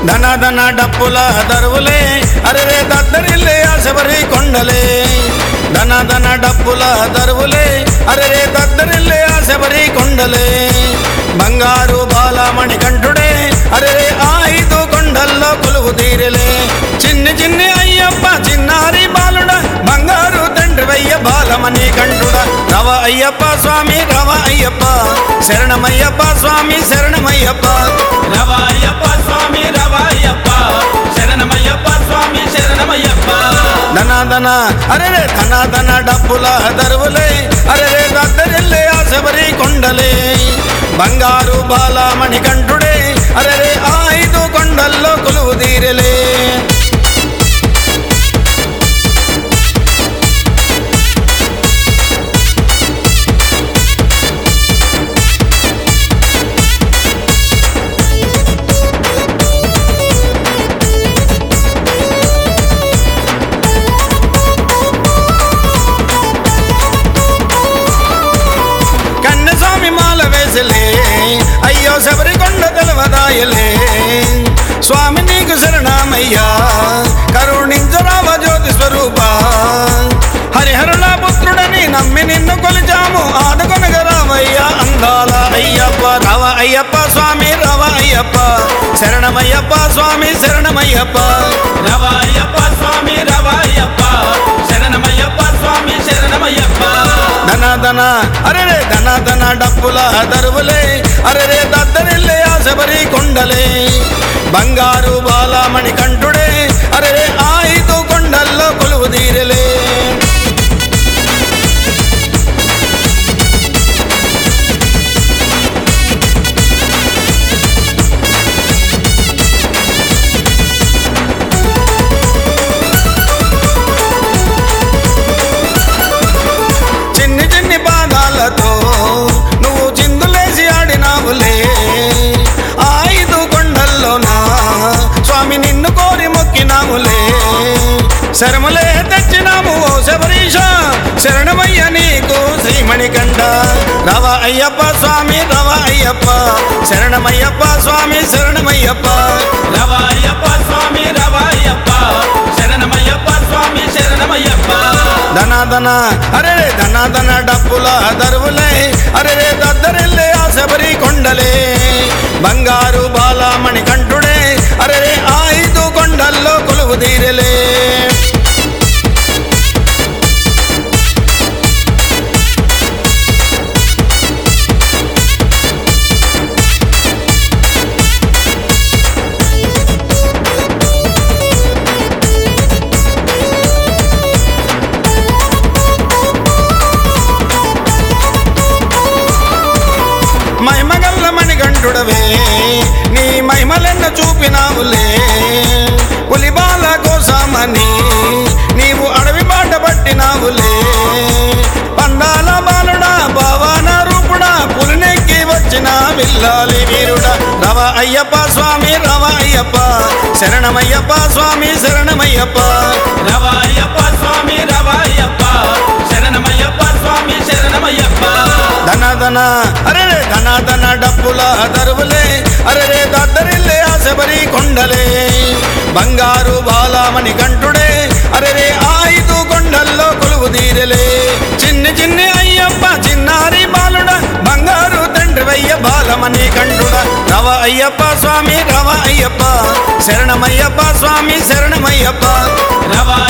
ధన ధన డప్పుల దరువులే అరే దద్దరిల్లే ఆ శబరి కొండలే ధన ధన డప్పుల దరువులే అరే దద్దరిల్లే ఆ శబరి కొండలే బంగారు బాలమణి కంఠుడే అరే ఆ ఐదు కొండల్లో కొలువు తీరలే చిన్ని చిన్ని అయ్యప్ప చిన్నారి బాలుడ బంగారు తండ్రి వయ్య బాలమణి కంఠుడ రవ అయ్యప్ప స్వామి రవ అయ్యప్ప శరణమయ్యప్ప స్వామి శరణమయ్యప్ప రవాయప్ప స్వామి రవాయప్ప శరణమయ్యప్ప స్వామి శరణమయ్యప్ప ధన ధన అరే ధన ధన డప్పుల దరువులే అరే దద్దరిల్లే ఆ శబరి కొండలే బంగారు బాలమణి కంఠుడే అరే ఆ ఐదు కొండల్లో కొలువు తీరలే కన్నస్వామి మాల వేసలే అయ్యో శబరి కొండ తెలవదాయలే స్వామి నీకు శరణమయ్యా కరుణించరావ జ్యోతి స్వరూప హరిహరుల పుత్రుడని నమ్మి నిన్ను కొలిచాము ఆదుకొనగ రావయ్యా అందాల అయ్యప్ప రవ అయ్యప్ప స్వామి రవ అయ్యప్ప శరణమయ్యప్ప స్వామి శరణమయ్యప్ప రవాయప్ప స్వామి రవాయప్ప శరణమయ్యప్ప స్వామి శరణమయ్యప్ప ధన ధన అరే ధన ధన డప్పుల దరువులే అరే దద్దరిల్లే ఆ శబరి కొండలే బంగారు బాలమణి కంఠుడే అరే ఆ ఐదు కొండల్లో కొలువు తీరలే చిన్ని చిన్ని పాదాలతో నువ్వు చిందులేసి ఆడినావులే ఆ ఐదు కొండల్లోనా స్వామి నిన్ను కోరి మొక్కినాములే శరములే తెచ్చినాము ఓ శబరీష శరణమయ్య నీకు శ్రీమణికంఠ రవ అయ్యప్ప స్వామి రవ అయ్యప్ప శరణమయ్యప్ప స్వామి శరణమయ్యప్ప రవాయప్ప స్వామి రవాయప్ప శరణమయ్యప్ప స్వామి శరణమయ్యప్ప ధన ధన అరే ధన ధన డప్పుల దరువులే అరే దద్దరిల్లే ఆ శబరి కొండలే బంగారు బాలమణి కంఠుడే అరే ఆ ఐదు కొండల్లో కొలువు తీరలే మహిమగల్ల మణికంఠుడవే నీ మహిమలెన్న చూపినావులే పులిబాల కోసమని నీవు అడవి బాట పట్టినావులే పండాల బాలుడా భావాన రూపుడా పులినెక్కి వచ్చిన విల్లాలి వీరుడా రవ అయ్యప్ప స్వామి రవ అయ్యప్ప శరణమయ్యప్ప స్వామి శరణమయ్యప్ప రవాయప్ప స్వామి రవాయప్ప శరణమయ్యప్ప స్వామి శరణమయ్యప్ప ధన ధన అరే ధన ధన డప్పుల దరువులే అరే దద్దరిల్లే ఆ శబరి కొండలే బంగారు బాలమణి కంఠుడే అరే ఆ ఐదు కొండల్లో కొలువు తీరలే చిన్ని చిన్ని అయ్యప్ప చిన్నారి బాలుడ బంగారు తండ్రి వయ్య బాలమణి కంఠుడ రవ అయ్యప్ప స్వామి రవ అయ్యప్ప శరణమయ్యప్ప స్వామి శరణమయ్యప్ప రవా